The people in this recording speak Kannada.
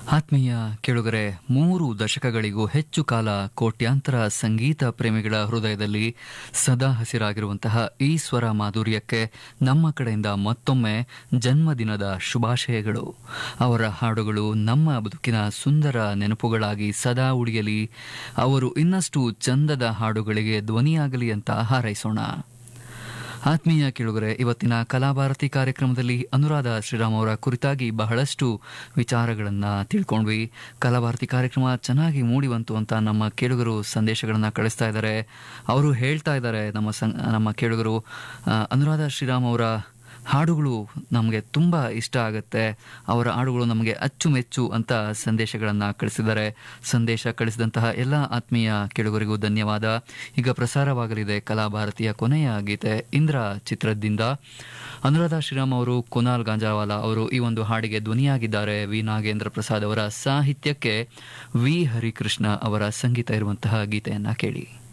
ಆತ್ಮೀಯ ಕೇಳುಗರೆ ಮೂರು ದಶಕಗಳಿಗೂ ಹೆಚ್ಚು ಕಾಲ ಕೋಟ್ಯಾಂತರ ಸಂಗೀತ ಪ್ರೇಮಿಗಳ ಹೃದಯದಲ್ಲಿ ಸದಾ ಹಸಿರಾಗಿರುವಂತಹ ಈ ಸ್ವರ ಮಾಧುರ್ಯಕ್ಕೆ ನಮ್ಮ ಕಡೆಯಿಂದ ಮತ್ತೊಮ್ಮೆ ಜನ್ಮದಿನದ ಶುಭಾಶಯಗಳು ಅವರ ಹಾಡುಗಳು ನಮ್ಮ ಬದುಕಿನ ಸುಂದರ ನೆನಪುಗಳಾಗಿ ಸದಾ ಉಳಿಯಲಿ ಅವರು ಇನ್ನಷ್ಟು ಚಂದದ ಹಾಡುಗಳಿಗೆ ಧ್ವನಿಯಾಗಲಿ ಅಂತ ಹಾರೈಸೋಣ ಆತ್ಮೀಯ ಕೇಳುಗರೆ ಇವತ್ತಿನ ಕಲಾಭಾರತಿ ಕಾರ್ಯಕ್ರಮದಲ್ಲಿ ಅನುರಾಧ ಶ್ರೀರಾಮ್ ಅವರ ಕುರಿತಾಗಿ ಬಹಳಷ್ಟು ವಿಚಾರಗಳನ್ನ ತಿಳ್ಕೊಂಡ್ವಿ ಕಲಾಭಾರತಿ ಕಾರ್ಯಕ್ರಮ ಚೆನ್ನಾಗಿ ಮೂಡಿ ಬಂತು ಅಂತ ನಮ್ಮ ಕೇಳುಗರು ಸಂದೇಶಗಳನ್ನ ಕಳಿಸ್ತಾ ಇದ್ದಾರೆ ಅವರು ಹೇಳ್ತಾ ಇದ್ದಾರೆ ನಮ್ಮ ಸಂ- ನಮ್ಮ ಕೇಳುಗರು ಆ, ಅನುರಾಧ ಶ್ರೀರಾಮ್ ಅವರ ಹಾಡುಗಳು ನಮಗೆ ತುಂಬ ಇಷ್ಟ ಆಗುತ್ತೆ ಅವರ ಹಾಡುಗಳು ನಮಗೆ ಅಚ್ಚುಮೆಚ್ಚು ಅಂತ ಸಂದೇಶಗಳನ್ನು ಕಳಿಸಿದ್ದಾರೆ ಸಂದೇಶ ಕಳಿಸಿದಂತಹ ಎಲ್ಲ ಆತ್ಮೀಯ ಕೇಳುಗರಿಗೂ ಧನ್ಯವಾದ ಈಗ ಪ್ರಸಾರವಾಗಲಿದೆ ಕಲಾಭಾರತಿಯ ಕೊನೆಯ ಗೀತೆ ಇಂದ್ರ ಚಿತ್ರದಿಂದ ಅನುರಾಧ ಶ್ರೀರಾಮ್ ಅವರು ಕುನಾಲ್ ಗಾಂಜಾವಾಲ ಅವರು ಈ ಒಂದು ಹಾಡಿಗೆ ಧ್ವನಿಯಾಗಿದ್ದಾರೆ ವಿ ನಾಗೇಂದ್ರ ಪ್ರಸಾದ್ ಅವರ ಸಾಹಿತ್ಯಕ್ಕೆ ವಿ ಹರಿಕೃಷ್ಣ ಅವರ ಸಂಗೀತ ಇರುವಂತಹ ಗೀತೆಯನ್ನ ಕೇಳಿ